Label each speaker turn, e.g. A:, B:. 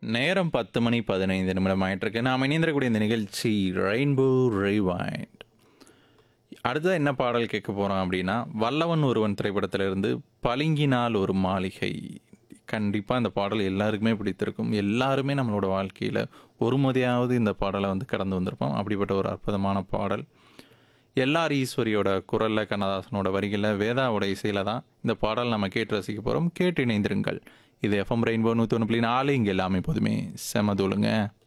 A: நேரம் 10 மணி 15 நிமிடம் ஆயிட்டிருக்கு. நாம் இணைந்திருக்கக்கூடிய இந்த நிகழ்ச்சி ரெயின்போ ரிவைண்ட். அடுத்ததா என்ன பாடல் கேட்க போறோம் அப்படின்னா, வல்லவன் ஒருவன் திரைப்படத்திலிருந்து பளிங்கினால் ஒரு மாளிகை. கண்டிப்பா இந்த பாடல் எல்லாருக்குமே பிடித்திருக்கும். எல்லாருமே நம்மளோட வாழ்க்கையில ஒரு முறையாவது இந்த பாடலை வந்து கடந்து வந்திருப்போம். அப்படிப்பட்ட ஒரு அற்புதமான பாடல். எல்ஆர் ஈஸ்வரியோட குரல்ல, கண்ணதாசனோட வரிகள்ல, வேதாவோட இசையில தான் இந்த பாடல் நம்ம கேட்டு ரசிக்க போறோம். கேட்டு இணைந்திருங்கள். இது எஃப்எம் ரெயின்போ 101.4 இங்க எல்லாமே எப்போதுமே செம தூளுங்க.